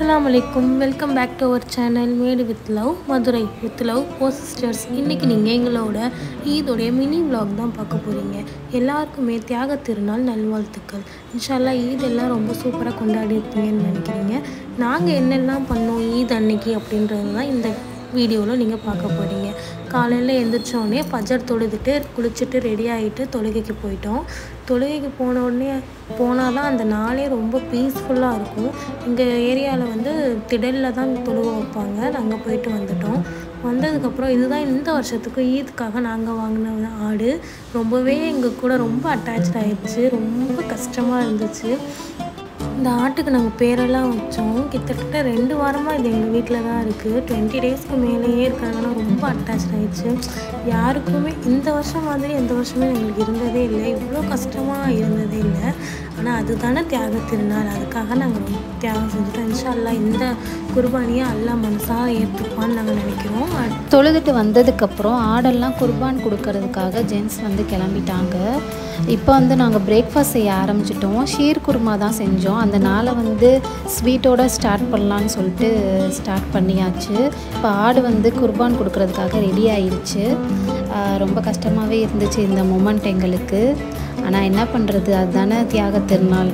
அஸ்ஸலாமு அலைக்கும் welcome back to our channel made with love Madurai with love oh sisters இன்றைக்கி நீங்கள் எங்களோட ஈதோடைய மினி vlog தான் பார்க்க போகிறீங்க எல்லாருக்குமே தியாக திருநாள் நல்வாழ்த்துக்கள் இன்ஷால்லா ஈத் எல்லாம் ரொம்ப சூப்பராக கொண்டாடி இருப்பீங்கன்னு நினைக்கிறீங்க நாங்கள் என்னெல்லாம் பண்ணோம் ஈத் அன்னைக்கு அப்படின்றது தான் இந்த வீடியோவில் நீங்கள் பார்க்க போகிறீங்க காலையில் எழுந்திரிச்சோடனே பஜர் தொழுதுட்டு குளிச்சுட்டு ரெடி ஆகிட்டு தொழுகைக்கு போயிட்டோம் தொழுகைக்கு போன உடனே போனால் தான் அந்த நாளே ரொம்ப பீஸ்ஃபுல்லாக இருக்கும் எங்கள் ஏரியாவில் வந்து திடலில் தான் தொழுக வைப்பாங்க நாங்கள் போயிட்டு வந்துட்டோம் வந்ததுக்கப்புறம் இதுதான் இந்த வருஷத்துக்கு ஈதுக்காக நாங்கள் வாங்கின ஆடு ரொம்பவே எங்கள் கூட ரொம்ப அட்டாச் ஆயிடுச்சு ரொம்ப கஷ்டமாக இருந்துச்சு இந்த ஆட்டுக்கு நாங்கள் பேரெல்லாம் வச்சோம் கிட்டத்தட்ட ரெண்டு வாரமாக இது எங்கள் வீட்டில் தான் இருக்குது டுவெண்ட்டி டேஸ்க்கு மேலேயே இருக்கிறதுனால ரொம்ப அட்டாச் ஆயிடுச்சு யாருக்குமே இந்த வருஷம் மாதிரி எந்த வருஷமே எங்களுக்கு இருந்ததே இல்லை இவ்வளோ கஷ்டமாக இருந்ததே இல்லை ஆனால் அதுதானே தியாக திருநாள் அதுக்காக நாங்கள் ரொம்ப தியாகம் செஞ்சுட்டோம் இன்ஷா அல்லாஹ் இந்த குர்பானியை அல்லாஹ் மனசாக ஏற்றுப்பான்னு நாங்கள் நினைக்கிறோம் அடுத்து தொழுதுட்டு வந்ததுக்கப்புறம் ஆடெல்லாம் குர்பான் கொடுக்கறதுக்காக ஜென்ஸ் வந்து கிளம்பிட்டாங்க இப்போ வந்து நாங்கள் பிரேக்ஃபாஸ்ட் செய்ய ஆரம்பிச்சிட்டோம் ஷீர் குருமா தான் செஞ்சோம் அந்த நாளை வந்து ஸ்வீட்டோட ஸ்டார்ட் பண்ணலான்னு சொல்லிட்டு ஸ்டார்ட் பண்ணியாச்சு இப்போ ஆடு வந்து குர்பான் கொடுக்கறதுக்காக ரெடி ஆயிடுச்சு ஆஹ் ரொம்ப கஷ்டமாகவே இருந்துச்சு இந்த மொமெண்ட் எங்களுக்கு ஆனால் என்ன பண்ணுறது அதுதானே தியாக திருநாள்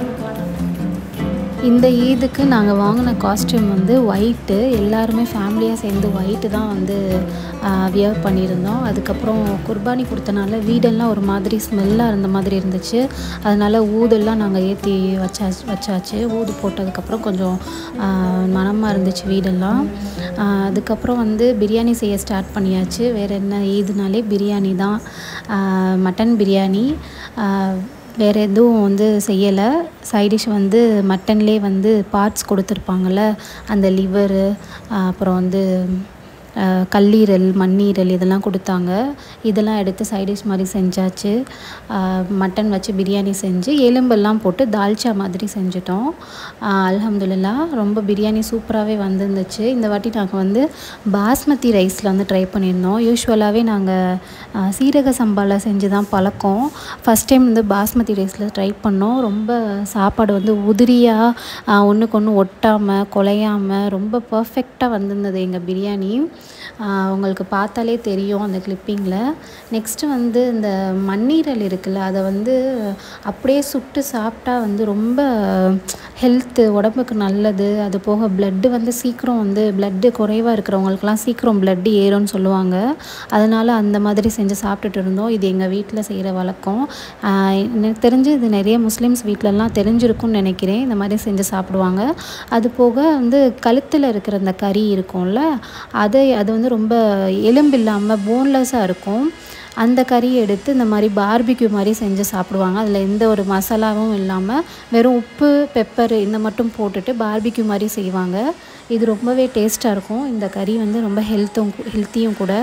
இந்த ஈதுக்கு நாங்கள் வாங்கின காஸ்டியூம் வந்து ஒயிட்டு எல்லாருமே ஃபேமிலியாக சேர்ந்து ஒயிட்டு தான் வந்து வியர் பண்ணியிருந்தோம் அதுக்கப்புறம் குர்பானி கொடுத்தனால வீடெல்லாம் ஒரு மாதிரி ஸ்மெல்லாக இருந்த மாதிரி இருந்துச்சு அதனால் ஊதெல்லாம் நாங்கள் ஏற்றி வச்சாச்சு வச்சாச்சு ஊது போட்டதுக்கப்புறம் கொஞ்சம் மனமாக இருந்துச்சு வீடெல்லாம் ஆஹ் அதுக்கப்புறம் வந்து பிரியாணி செய்ய ஸ்டார்ட் பண்ணியாச்சு வேறு என்ன ஈதுனாலே பிரியாணி தான் ஆஹ் மட்டன் பிரியாணி ஆஹ் வேறு எதுவும் வந்து செய்யலை சைடிஷ் வந்து மட்டன்லேயே வந்து பார்ட்ஸ் கொடுத்துருப்பாங்கள்ல அந்த லிவரு அப்புறம் வந்து அஹ், கல்லீரல் மண்ணீரல் இதெல்லாம் கொடுத்தாங்க இதெல்லாம் எடுத்து சைடிஷ் மாதிரி செஞ்சாச்சு அஹ், மட்டன் வச்சு பிரியாணி செஞ்சு எலும்பெல்லாம் போட்டு தால்ச்சா மாதிரி செஞ்சுட்டோம் அல்ஹம்துலில்லா ரொம்ப பிரியாணி சூப்பராகவே வந்திருந்துச்சு இந்த வாட்டி நாங்கள் வந்து பாஸ்மதி ரைஸில் வந்து ட்ரை பண்ணியிருந்தோம் யூஸ்வலாகவே நாங்கள் சீரக சம்பாவில் செஞ்சு தான் பழக்கம் ஃபஸ்ட் டைம் வந்து பாஸ்மதி ரைஸில் ட்ரை பண்ணோம் ரொம்ப சாப்பாடு வந்து உதிரியாக ஒன்றுக்கு ஒன்று ஒட்டாமல் குலையாமல் ரொம்ப பர்ஃபெக்டாக வந்திருந்தது எங்கள் பிரியாணி ஆஹ் உங்களுக்கு பார்த்தாலே தெரியும் அந்த கிளிப்பிங்கில் நெக்ஸ்ட்டு வந்து இந்த மண்ணீரல் இருக்குல்ல அதை வந்து அப்படியே சுட்டு சாப்பிட்டா வந்து ரொம்ப ஹெல்த்து உடம்புக்கு நல்லது அது போக பிளட்டு வந்து சீக்கிரம் வந்து பிளட்டு குறைவாக இருக்கிறவங்களுக்குலாம் சீக்கிரம் பிளட்டு ஏறும்னு சொல்லுவாங்க அதனால் அந்த மாதிரி செஞ்சு சாப்பிட்டுட்டு இருந்தோம் இது எங்கள் வீட்டில் செய்கிற வழக்கம் ஆஹ் எனக்கு தெரிஞ்சு இது நிறைய முஸ்லீம்ஸ் வீட்டிலலாம் தெரிஞ்சிருக்கும்னு நினைக்கிறேன் இந்த மாதிரி செஞ்சு சாப்பிடுவாங்க அது போக வந்து கழுத்தில் இருக்கிற அந்த கறி இருக்கும்ல அதை அது வந்து ரொம்ப எலும்பு இல்லாமல் போன்லெஸ்ஸாக இருக்கும் அந்த கறியை எடுத்து இந்த மாதிரி பார்பிக்யூ மாதிரி செஞ்சு சாப்பிடுவாங்க அதில் எந்த ஒரு மசாலாவும் இல்லாமல் வெறும் உப்பு பெப்பர் இந்த மட்டும் போட்டுட்டு பார்பிக்யூ மாதிரி செய்வாங்க இது ரொம்பவே டேஸ்ட்டாக இருக்கும் இந்த கறி வந்து ரொம்ப ஹெல்த்தும் ஹெல்த்தியும் கூட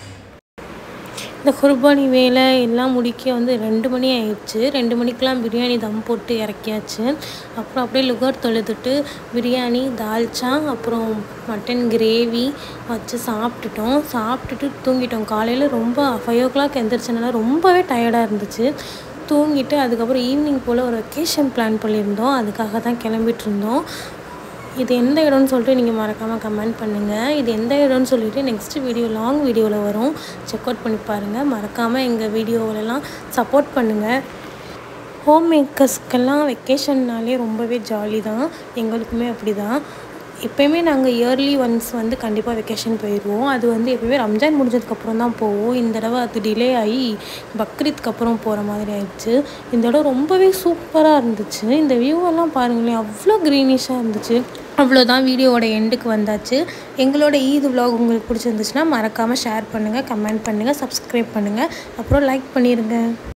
இந்த குர்பானி வேலை எல்லாம் முடிக்க வந்து ரெண்டு மணி ஆயிடுச்சு ரெண்டு மணிக்கெலாம் பிரியாணி தம் போட்டு இறக்கியாச்சு அப்புறம் அப்படியே லுகர் தொழுதுட்டு பிரியாணி தால்ச்சா அப்புறம் மட்டன் கிரேவி வச்சு சாப்பிட்டுட்டோம் சாப்பிட்டுட்டு தூங்கிட்டோம் காலையில் ரொம்ப ஃபைவ் ஓ கிளாக் எந்திரிச்சனால ரொம்பவே டயர்டாக இருந்துச்சு தூங்கிட்டு அதுக்கப்புறம் ஈவினிங் போல் ஒரு வெக்கேஷன் பிளான் பண்ணியிருந்தோம் அதுக்காக தான் கிளம்பிட்டு இருந்தோம் இது எந்த இடம்னு சொல்லிட்டு நீங்கள் மறக்காமல் கமெண்ட் பண்ணுங்கள் இது எந்த இடம்னு சொல்லிட்டு நெக்ஸ்ட் வீடியோ லாங் வீடியோவில் வரும் செக் அவுட் பண்ணி பாருங்கள் மறக்காமல் எங்கள் வீடியோவிலலாம் சப்போர்ட் பண்ணுங்கள் ஹோம் மேக்கர்ஸ்க்கெல்லாம் வெக்கேஷன்னாலே ரொம்பவே ஜாலி தான் எங்களுக்குமே அப்படி தான் எப்போயுமே நாங்கள் இயர்லி ஒன்ஸ் வந்து கண்டிப்பாக வெக்கேஷன் போயிடுவோம் அது வந்து எப்போயுமே ரம்ஜான் முடிஞ்சதுக்கப்புறம் தான் போவோம் இந்த தடவை அது டிலே ஆகி பக்ரீத்க்கு அப்புறம் போகிற மாதிரி ஆயிடுச்சு இந்த இடம் ரொம்பவே சூப்பராக இருந்துச்சு இந்த வியூவெல்லாம் பாருங்களேன் அவ்வளோ க்ரீனிஷாக இருந்துச்சு அவ்வளோதான் வீடியோவோட எண்டுக்கு வந்தாச்சு எங்களோட ஈது vlog உங்களுக்கு பிடிச்சிருந்துச்சுன்னா மறக்காமல் ஷேர் பண்ணுங்கள் கமெண்ட் பண்ணுங்கள் சப்ஸ்கிரைப் பண்ணுங்கள் அப்புறம் லைக் பண்ணிடுங்க